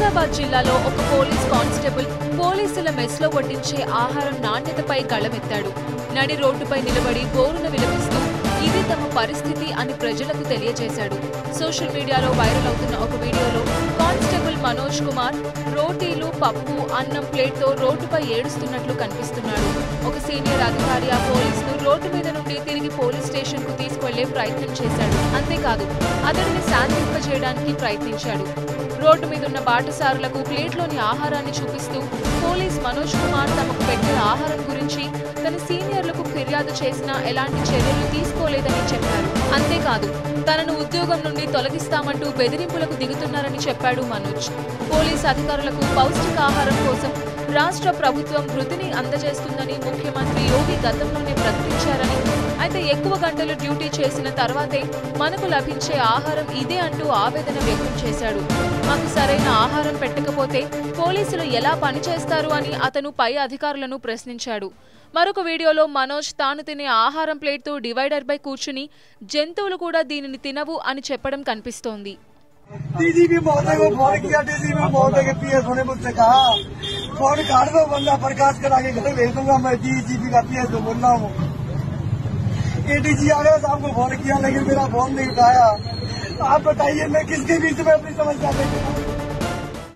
నిజామాబాద్ జిల్లాలో ఒక police constable పోలీసుల మెస్లో వడ్డించే ఆహారం నాణ్యతపై గళమెత్తాడు నడి రోడ్డుపై నిలబడి బోరున విలపిస్తూ ఇది తమ పరిస్థితి అని ప్రజలకు తెలియజేశాడు సోషల్ మీడియాలో వైరల్ అవుతున్న ఒక వీడియోలో కానిస్టేబుల్ మనోజ్ కుమార్ రోటీలు పప్పు అన్నం ప్లేట్తో రోడ్డుపై ఏడుస్తున్నట్లు కనిపిస్తున్నాడు ఒక సీనియర్ అధికారి ఆ పోలీసును రోడ్డు మీద నుండి తిరిగి పోలీస్ స్టేషన్ కు తీసుకువెళ్లే ప్రయత్నం చేశాడు అంతేకాదు అతడిని శాంతింపజేయడానికి ప్రయత్నించాడు రోడ్డు మీద ఉన్న బాటసారులకు ప్లేట్లోని ఆహారాన్ని చూపిస్తూ పోలీస్ మనోజ్ కుమార్ తమకు పెట్టే ఆహారం గురించి తన సీనియర్లకు ఫిర్యాదు చేసినా ఎలాంటి చర్యలు తీసుకోలేదని చెప్పారు అంతేకాదు తనను ఉద్యోగం నుండి తొలగిస్తామంటూ బెదిరింపులకు దిగుతున్నారని చెప్పాడు మనోజ్ పోలీస్ అధికారులకు పౌష్టికాహారం కోసం రాష్ట్ర ప్రభుత్వం వృత్తిని అందజేస్తుందని ముఖ్యమంత్రి యోగి గతంలోనే ప్రకటించారని అయితే ఎక్కువ గంటలు డ్యూటీ చేసిన తర్వాతే మనకు లభించే ఆహారం ఇదే అంటూ ఆవేదన వ్యక్తం చేశాడు మాకు సరైన ఆహారం పెట్టకపోతే పోలీసులు ఎలా పనిచేస్తారు అని అతను పై అధికారులను ప్రశ్నించాడు మరొక వీడియోలో మనోజ్ తాను తినే ఆహారం ప్లేట్తో డివైడర్పై కూర్చుని జంతువులు కూడా దీనిని తినవు అని చెప్పడం కనిపిస్తోంది डीजीपी महोदय को फोन किया डीजीपी महोदय के पीएस होने मुझसे कहा फोन काट दो बंदा प्रकाश करा के घर भेज दूंगा मैं डीजीपी का पीएस को बोल रहा हूँ एडीजी आ गया साहब को फोन किया लेकिन मेरा फोन नहीं उठाया आप बताइए मैं किसके बीच में अपनी समस्या लेके आऊं?